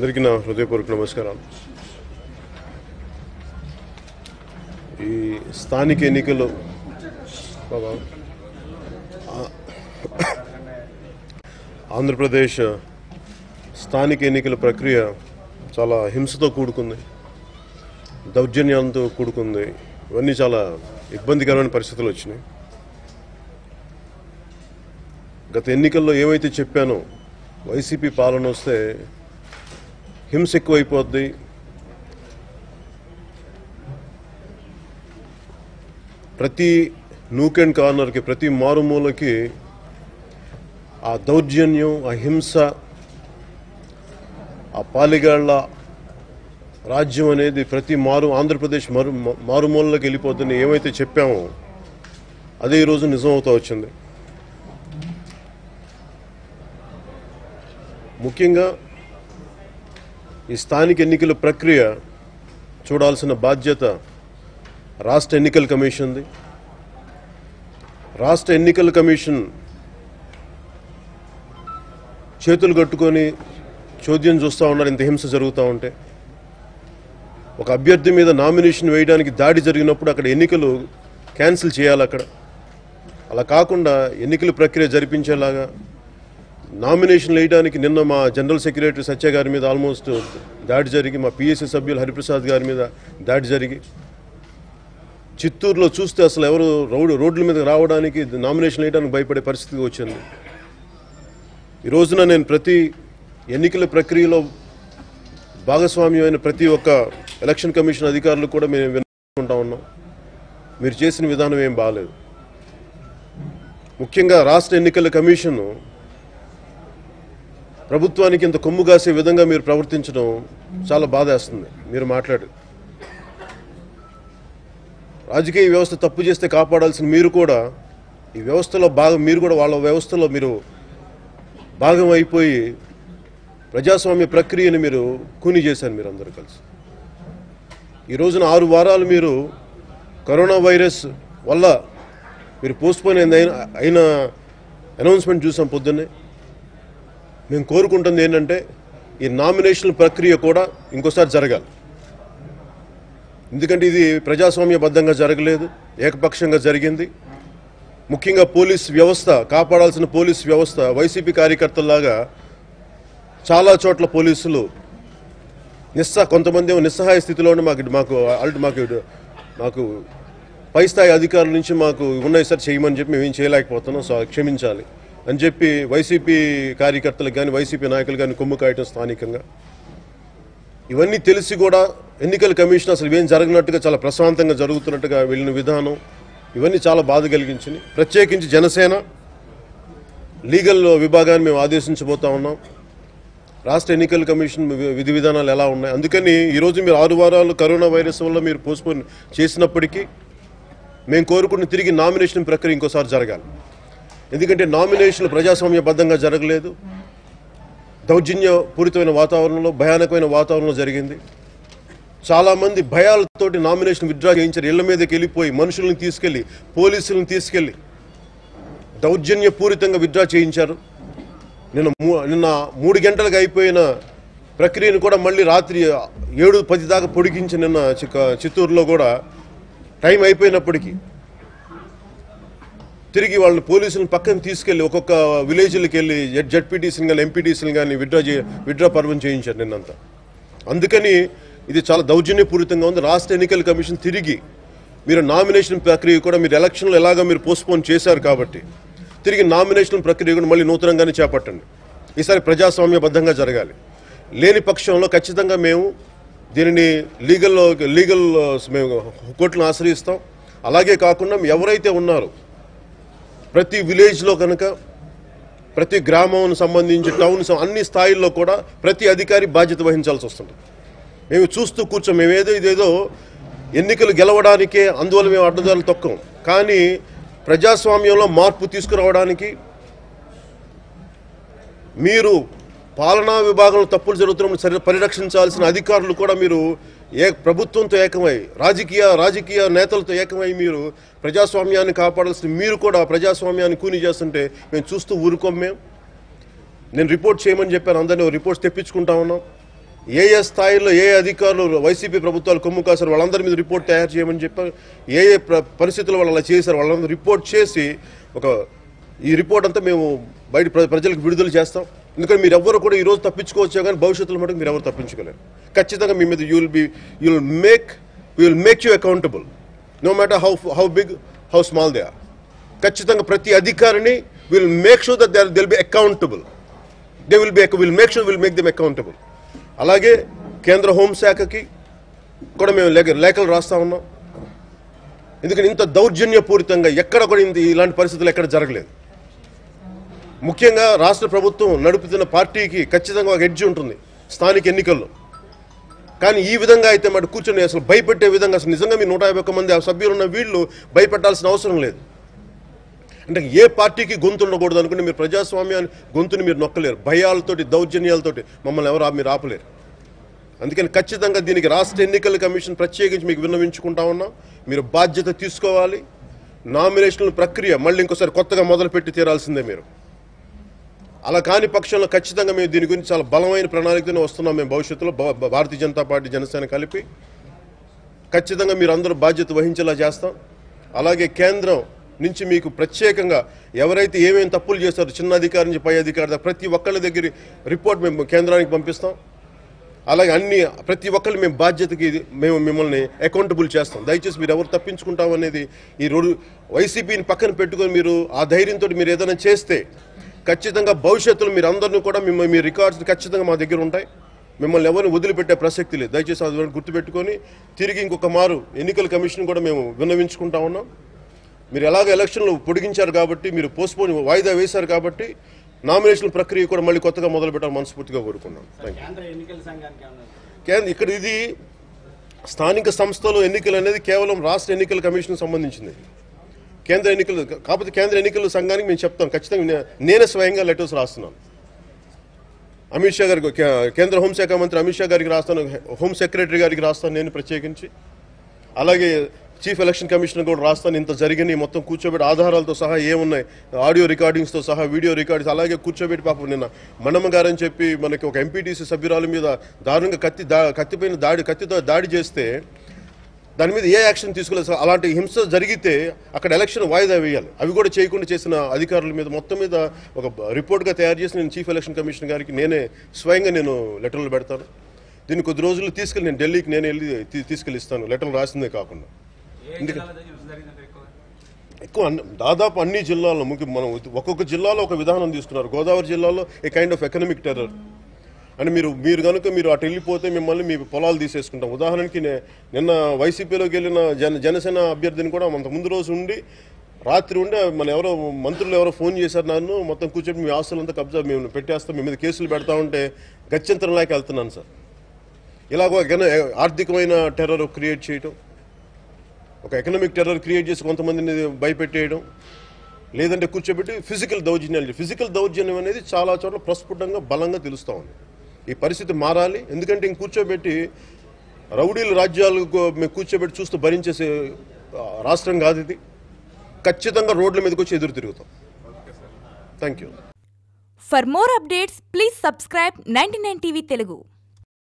అందరికీ నా హృదయపూర్వక నమస్కారాలు ఈ స్థానిక ఎన్నికలు బాబా, ఆ- ఆంధ్రప్రదేశ్ స్థానిక ఎన్నికల ప్రక్రియ చాలా హింసతో కూడుకుంది దౌర్జన్యాలతో కూడుకుంది ఇవన్నీ చాలా ఇబ్బందికరమైన పరిస్థితులు వచ్చినాయి గత ఎన్నికల్లో ఏమైతే చెప్పానో వైసీపీ పాలన వస్తే హింస ఎక్కువైపోద్ది ప్రతి నూక్ అండ్ కార్నర్కి ప్రతి మారుమూలకి ఆ దౌర్జన్యం ఆ హింస ఆ పాలిగాళ్ల రాజ్యం అనేది ప్రతి మారు ఆంధ్రప్రదేశ్ మరు మారుమూలలోకి వెళ్ళిపోద్దని ఏమైతే చెప్పామో అదే ఈరోజు నిజం అవుతా వచ్చింది ముఖ్యంగా ఈ స్థానిక ఎన్నికల ప్రక్రియ చూడాల్సిన బాధ్యత రాష్ట్ర ఎన్నికల కమిషన్ది రాష్ట్ర ఎన్నికల కమిషన్ చేతులు కట్టుకొని చోద్యం చూస్తూ ఉన్నారు ఇంత హింస జరుగుతూ ఉంటే ఒక అభ్యర్థి మీద నామినేషన్ వేయడానికి దాడి జరిగినప్పుడు అక్కడ ఎన్నికలు క్యాన్సిల్ చేయాలి అక్కడ అలా కాకుండా ఎన్నికల ప్రక్రియ జరిపించేలాగా నామినేషన్ వేయడానికి నిన్న మా జనరల్ సెక్రటరీ సత్య గారి మీద ఆల్మోస్ట్ దాడి జరిగి మా పిఎస్సీ సభ్యులు హరిప్రసాద్ గారి మీద దాడి జరిగి చిత్తూరులో చూస్తే అసలు ఎవరు రోడ్డు రోడ్ల మీద రావడానికి నామినేషన్ వేయడానికి భయపడే పరిస్థితి వచ్చింది ఈ రోజున నేను ప్రతి ఎన్నికల ప్రక్రియలో భాగస్వామ్యమైన ప్రతి ఒక్క ఎలక్షన్ కమిషన్ అధికారులు కూడా మేము వినుకుంటా ఉన్నాం మీరు చేసిన విధానం ఏం బాగాలేదు ముఖ్యంగా రాష్ట్ర ఎన్నికల కమిషన్ ప్రభుత్వానికి ఇంత కొమ్ము కాసే విధంగా మీరు ప్రవర్తించడం చాలా బాధేస్తుంది మీరు మాట్లాడు రాజకీయ వ్యవస్థ తప్పు చేస్తే కాపాడాల్సిన మీరు కూడా ఈ వ్యవస్థలో భాగం మీరు కూడా వాళ్ళ వ్యవస్థలో మీరు భాగం అయిపోయి ప్రజాస్వామ్య ప్రక్రియని మీరు కూని చేశారు మీరు అందరూ కలిసి ఈ రోజున ఆరు వారాలు మీరు కరోనా వైరస్ వల్ల మీరు పోస్ట్పోన్ అయిన అయిన అనౌన్స్మెంట్ చూసాం పొద్దున్నే మేము కోరుకుంటుంది ఏంటంటే ఈ నామినేషన్ ప్రక్రియ కూడా ఇంకోసారి జరగాలి ఎందుకంటే ఇది ప్రజాస్వామ్యబద్ధంగా జరగలేదు ఏకపక్షంగా జరిగింది ముఖ్యంగా పోలీస్ వ్యవస్థ కాపాడాల్సిన పోలీస్ వ్యవస్థ వైసీపీ కార్యకర్తల్లాగా చాలా చోట్ల పోలీసులు నిస్స కొంతమంది ఏమో నిస్సహాయ స్థితిలోనే మాకు మాకు అల్ట్ మాకు మాకు పై స్థాయి అధికారుల నుంచి మాకు ఉన్నాయి సార్ చేయమని చెప్పి మేము ఏం చేయలేకపోతున్నాం సో క్షమించాలి అని చెప్పి వైసీపీ కార్యకర్తలకు కానీ వైసీపీ నాయకులు కానీ కొమ్ము కాయటం స్థానికంగా ఇవన్నీ తెలిసి కూడా ఎన్నికల కమిషన్ అసలు ఏం జరగనట్టుగా చాలా ప్రశాంతంగా జరుగుతున్నట్టుగా వెళ్ళిన విధానం ఇవన్నీ చాలా బాధ కలిగించింది ప్రత్యేకించి జనసేన లీగల్ విభాగాన్ని మేము ఆదేశించబోతా ఉన్నాం రాష్ట్ర ఎన్నికల కమిషన్ వి- విధి విధానాలు ఎలా ఉన్నాయి అందుకని ఈరోజు మీరు ఆరు వారాలు కరోనా వైరస్ వల్ల మీరు పోస్ట్పోన్ చేసినప్పటికీ మేము కోరుకున్న తిరిగి నామినేషన్ ప్రక్రియ ఇంకోసారి జరగాలి ఎందుకంటే నామినేషన్లు ప్రజాస్వామ్యబద్ధంగా జరగలేదు దౌర్జన్య పూరితమైన వాతావరణంలో భయానకమైన వాతావరణంలో జరిగింది చాలామంది భయాలతోటి నామినేషన్ విత్డ్రా చేయించారు ఇళ్ల మీదకి వెళ్ళిపోయి మనుషుల్ని తీసుకెళ్లి పోలీసులను తీసుకెళ్లి దౌర్జన్యపూరితంగా విత్డ్రా చేయించారు నిన్న మూ- నిన్న మూడు గంటలకు అయిపోయిన ప్రక్రియను కూడా మళ్ళీ రాత్రి ఏడు పది దాకా పొడిగించి నిన్న చిక్క- చిత్తూరులో కూడా టైం అయిపోయినప్పటికీ తిరిగి వాళ్ళని పోలీసులను పక్కన తీసుకెళ్లి ఒక్కొక్క విలేజ్లకు వెళ్ళి జడ్పీటీసీని కానీ ఎంపీటీసీని కానీ విడ్రా చే విడ్రా పర్వం చేయించారు నిన్నంతా అందుకని ఇది చాలా దౌర్జన్యపూరితంగా ఉంది రాష్ట్ర ఎన్నికల కమిషన్ తిరిగి మీరు నామినేషన్ ప్రక్రియ కూడా మీరు ఎలక్షన్లు ఎలాగో మీరు పోస్ట్పోన్ చేశారు కాబట్టి తిరిగి నామినేషన్ ప్రక్రియ కూడా మళ్ళీ నూతనంగానే చేపట్టండి ఈసారి ప్రజాస్వామ్యబద్ధంగా జరగాలి లేని పక్షంలో ఖచ్చితంగా మేము దీనిని లీగల్ లీగల్ మేము కోర్టును ఆశ్రయిస్తాం అలాగే కాకుండా ఎవరైతే ఉన్నారో ప్రతి విలేజ్లో కనుక ప్రతి గ్రామం సంబంధించి టౌన్ సం- అన్ని స్థాయిల్లో కూడా ప్రతి అధికారి బాధ్యత వహించాల్సి వస్తుంది మేము చూస్తూ కూర్చోం మేమేదో ఇదేదో ఎన్నికలు గెలవడానికే అందువల్ల మేము అడ్డదారులు తొక్కం కానీ ప్రజాస్వామ్యంలో మార్పు తీసుకురావడానికి మీరు పాలనా విభాగంలో తప్పులు జరుగుతున్నప్పుడు సరి పరిరక్షించాల్సిన అధికారులు కూడా మీరు ఏ ప్రభుత్వంతో ఏకమై రాజకీయ రాజకీయ నేతలతో ఏకమై మీరు ప్రజాస్వామ్యాన్ని కాపాడాల్సిన మీరు కూడా ప్రజాస్వామ్యాన్ని కూని చేస్తుంటే మేము చూస్తూ ఊరుకోం మేము నేను రిపోర్ట్ చేయమని చెప్పాను అందరినీ రిపోర్ట్స్ తెప్పించుకుంటా ఉన్నాం ఏ ఏ స్థాయిలో ఏ అధికారులు వైసీపీ ప్రభుత్వాలు కొమ్ము కాసారు వాళ్ళందరి మీద రిపోర్ట్ తయారు చేయమని చెప్పారు ఏ ఏ ప్ర- పరిస్థితుల్లో వాళ్ళు అలా చేశారు వాళ్ళందరూ రిపోర్ట్ చేసి ఒక ఈ రిపోర్ట్ అంతా మేము బయట ప్ర- ప్రజలకు విడుదల చేస్తాం ఎందుకంటే మీరు ఎవ్వరు కూడా ఈ రోజు తప్పించుకోవచ్చు కానీ భవిష్యత్తులో మటుకు మీరు ఎవరు తప్పించుకోలేరు ఖచ్చితంగా మీ మీద you will be you will make you will make you accountable no matter how how big how small they are ఖచ్చితంగా ప్రతి అధికారిని will make sure that they will be accountable they will be will make sure will make them accountable అలాగే కేంద్ర హోంశాఖకి కూడా మేము లేఖ లేఖలు రాస్తా ఉన్నాం ఎందుకంటే ఇంత దౌర్జన్యపూరితంగా ఎక్కడ కూడా ఇంత ఇలాంటి పరిస్థితులు ఎక్కడ జరగలేదు ముఖ్యంగా రాష్ట్ర ప్రభుత్వం నడుపుతున్న పార్టీకి ఖచ్చితంగా ఒక ఎడ్జ్ ఉంటుంది స్థానిక ఎన్నికల్లో కానీ ఈ విధంగా అయితే మాట కూర్చొని అసలు భయపెట్టే విధంగా అసలు నిజంగా మీ నూట యాభై ఒక్క మంది ఆ సభ్యులు ఉన్న వీళ్ళు భయపెట్టాల్సిన అవసరం లేదు అంటే ఏ పార్టీకి గొంతు ఉండకూడదు అనుకుంటే మీరు ప్రజాస్వామ్యాన్ని గొంతుని మీరు నొక్కలేరు భయాలతోటి దౌర్జన్యాలతోటి మమ్మల్ని ఎవరు ఆ- మీరు ఆపలేరు అందుకని ఖచ్చితంగా దీనికి రాష్ట్ర ఎన్నికల కమిషన్ ప్రత్యేకించి మీకు విన్నవించుకుంటా ఉన్నాం మీరు బాధ్యత తీసుకోవాలి నామినేషన్ల ప్రక్రియ మళ్ళీ ఇంకోసారి కొత్తగా మొదలుపెట్టి తీరాల్సిందే మీరు అలా కాని పక్షంలో ఖచ్చితంగా మేము దీని గురించి చాలా బలమైన ప్రణాళికతోనే వస్తున్నాం మేము భవిష్యత్తులో భా- భా- భారతీయ జనతా పార్టీ జనసేన కలిపి ఖచ్చితంగా మీరు అందరూ బాధ్యత వహించేలా చేస్తాం అలాగే కేంద్రం నుంచి మీకు ప్రత్యేకంగా ఎవరైతే ఏమేమి తప్పులు చేస్తారో చిన్న అధికారి నుంచి పై అధికారి దాకా ప్రతి ఒక్కళ్ళ దగ్గర రిపోర్ట్ మేము కేంద్రానికి పంపిస్తాం అలాగే అన్ని ప్రతి ఒక్కళ్ళు మేము బాధ్యతకి మేము మిమ్మల్ని అకౌంటబుల్ చేస్తాం దయచేసి మీరు ఎవరు తప్పించుకుంటాం అనేది ఈ రెండు వైసీపీని పక్కన పెట్టుకొని మీరు ఆ ధైర్యంతో మీరు ఏదైనా చేస్తే ఖచ్చితంగా భవిష్యత్తులో మీరు అందరినీ కూడా మిమ్మల్ని మీ రికార్డ్స్ ఖచ్చితంగా మా దగ్గర ఉంటాయి మిమ్మల్ని ఎవరిని వదిలిపెట్టే ప్రసక్తి లేదు దయచేసి అది గుర్తుపెట్టుకొని తిరిగి ఇంకొక మారు ఎన్నికల కమిషన్ కూడా మేము విన్నవించుకుంటా ఉన్నాం మీరు ఎలాగ ఎలక్షన్లు పొడిగించారు కాబట్టి మీరు పోస్ట్పోన్ వాయిదా వేశారు కాబట్టి నామినేషన్ ప్రక్రియ కూడా మళ్ళీ కొత్తగా మొదలు పెట్టాలని మనస్ఫూర్తిగా కోరుకున్నాం థ్యాంక్ యూ కేంద్ర ఎన్నికల సంఘానికి ఏమన్నా కేంద్ర ఇక్కడ ఇది స్థానిక సంస్థలు ఎన్నికలు అనేది కేవలం రాష్ట్ర ఎన్నికల కమిషన్ సంబంధించింది కేంద్ర ఎన్నికలు కాకపోతే కేంద్ర ఎన్నికల సంఘానికి మేము చెప్తాం ఖచ్చితంగా నే- నేనే స్వయంగా లెటర్స్ రాస్తున్నాను అమిత్ షా గారికి కే- కేంద్ర హోంశాఖ మంత్రి అమిత్ షా గారికి రాస్తాను హోమ్ సెక్రటరీ గారికి రాస్తాను నేను ప్రత్యేకించి అలాగే చీఫ్ ఎలక్షన్ కమిషనర్ కూడా రాస్తాను ఇంత జరిగిన మొత్తం కూర్చోబెట్టి ఆధారాలతో సహా ఏమున్నాయి ఆడియో రికార్డింగ్స్తో సహా వీడియో రికార్డింగ్స్ అలాగే కూర్చోబెట్టి పాపం నిన్న మన్నమ్మ గారని చెప్పి మనకి ఒక ఎంపీటీసీ సభ్యురాల మీద దారుణంగా కత్తి దా కత్తిపైన దాడి కత్తితో దాడి చేస్తే దాని మీద ఏ యాక్షన్ తీసుకోలేదు సార్ అలాంటి హింస జరిగితే అక్కడ ఎలక్షన్ వాయిదా వేయాలి అవి కూడా చేయకుండా చేసిన అధికారుల మీద మొత్తం మీద ఒక రిపోర్ట్గా తయారు చేసి నేను చీఫ్ ఎలక్షన్ కమిషన్ గారికి నేనే స్వయంగా నేను లెటర్లు పెడతాను దీన్ని కొద్ది రోజులు తీసుకెళ్ళి నేను ఢిల్లీకి నేను వెళ్ళి తీ- తీసుకెళ్ళి ఇస్తాను లెటర్లు రాసిందే కాకుండా ఏ జిల్లాలో హింస జరిగిందంటే ఎక్కువ ఎక్కువ అన్ని దాదాపు అన్ని జిల్లాల్లో ముఖ్య మనం ఒక్కొక్క జిల్లాలో ఒక విధానం తీసుకున్నారు గోదావరి జిల్లాలో a kind of economic terror అని మీరు మీరు కనుక మీరు అటు వెళ్ళిపోతే మిమ్మల్ని మీ పొలాలు తీసేసుకుంటాం ఉదాహరణకి నే- నిన్న వైసీపీలోకి వెళ్ళిన జన జనసేన అభ్యర్థిని కూడా అంత ముందు రోజు ఉండి రాత్రి ఉండే మన ఎవరో మంత్రులు ఎవరో ఫోన్ చేశారు నన్ను మొత్తం కూర్చొని మీ ఆస్తులంతా కబ్జా మేము పెట్టేస్తాం మీ మీద కేసులు పెడతా ఉంటే గత్యంతరంలాకి వెళ్తున్నాను సార్ ఇలాగ ఒక ఎకన- ఆర్థికమైన టెర్రర్ క్రియేట్ చేయటం ఒక ఎకనామిక్ టెర్రర్ క్రియేట్ చేసి కొంతమందిని భయపెట్టేయడం లేదంటే కూర్చోబెట్టి ఫిజికల్ దౌర్జన్యాలు ఫిజికల్ దౌర్జన్యం అనేది చాలా చోట్ల ప్రస్ఫుటంగా బలంగా తెలుస్తూ ఉంది ఈ పరిస్థితి మారాలి ఎందుకంటే ఇంక కూర్చోబెట్టి రౌడీలు రాజ్యాలు మేము కూర్చోబెట్టి చూస్తూ భరించేసే ఆ, రాష్ట్రం కాదు ఇది ఖచ్చితంగా రోడ్ల మీదకి వచ్చి ఎదురు తిరుగుతాం thank you For more updates, please subscribe 99 TV Telugu.